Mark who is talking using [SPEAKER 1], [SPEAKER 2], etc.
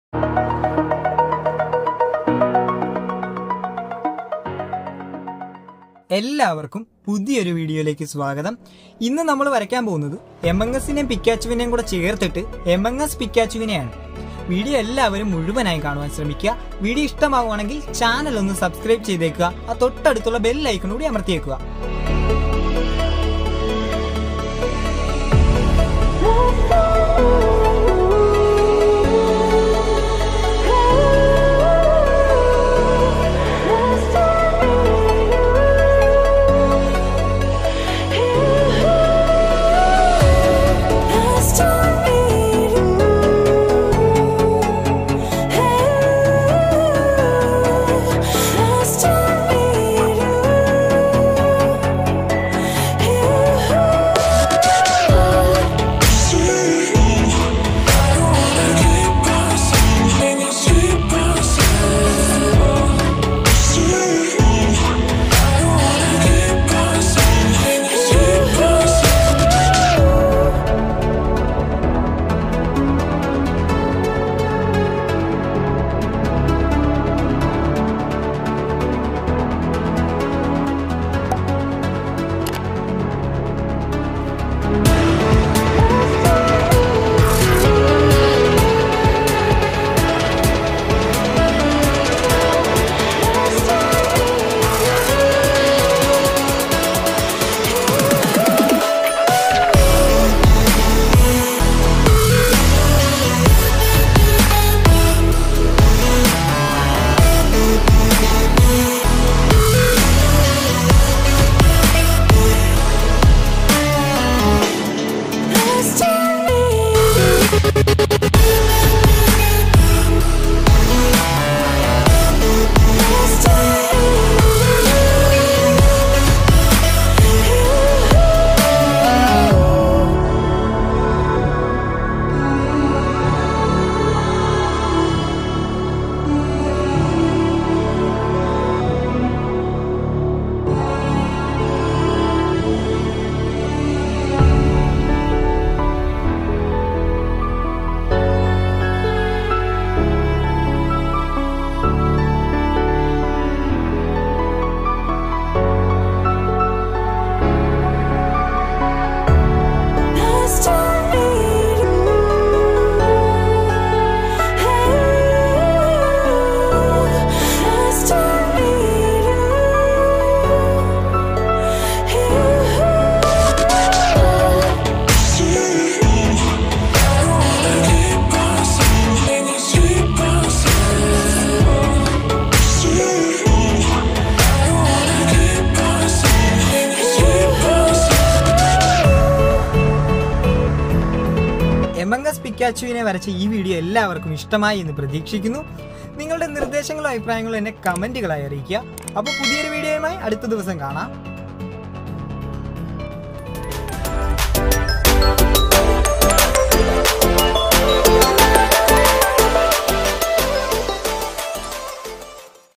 [SPEAKER 1] എല്ലാവർക്കും പുതിയൊരു വീഡിയോയിലേക്ക് സ്വാഗതം ഇന്ന് നമ്മൾ വരയ്ക്കാൻ പോകുന്നത് എം എൻ എസിനെയും പിക്കാച്ചുവിനെയും കൂടെ ചേർത്തിട്ട് എം എൻ എസ് പിക്കാച്ചുവിനെയാണ് വീഡിയോ എല്ലാവരും മുഴുവനായി കാണുവാൻ ശ്രമിക്കുക വീഡിയോ ഇഷ്ടമാവുകയാണെങ്കിൽ ചാനൽ ഒന്ന് സബ്സ്ക്രൈബ് ചെയ്തേക്കുക ആ തൊട്ടടുത്തുള്ള ബെൽ ഐക്കൺ കൂടി അമർത്തിയേക്കുക എം എൻ എസ് പിക്കാച്ചുവിനെ വരച്ച ഈ വീഡിയോ എല്ലാവർക്കും ഇഷ്ടമായി എന്ന് പ്രതീക്ഷിക്കുന്നു നിങ്ങളുടെ നിർദ്ദേശങ്ങളോ അഭിപ്രായങ്ങളോ എന്നെ കമന്റുകളായി അറിയിക്കുക അപ്പോൾ പുതിയൊരു വീഡിയോയുമായി അടുത്ത ദിവസം കാണാം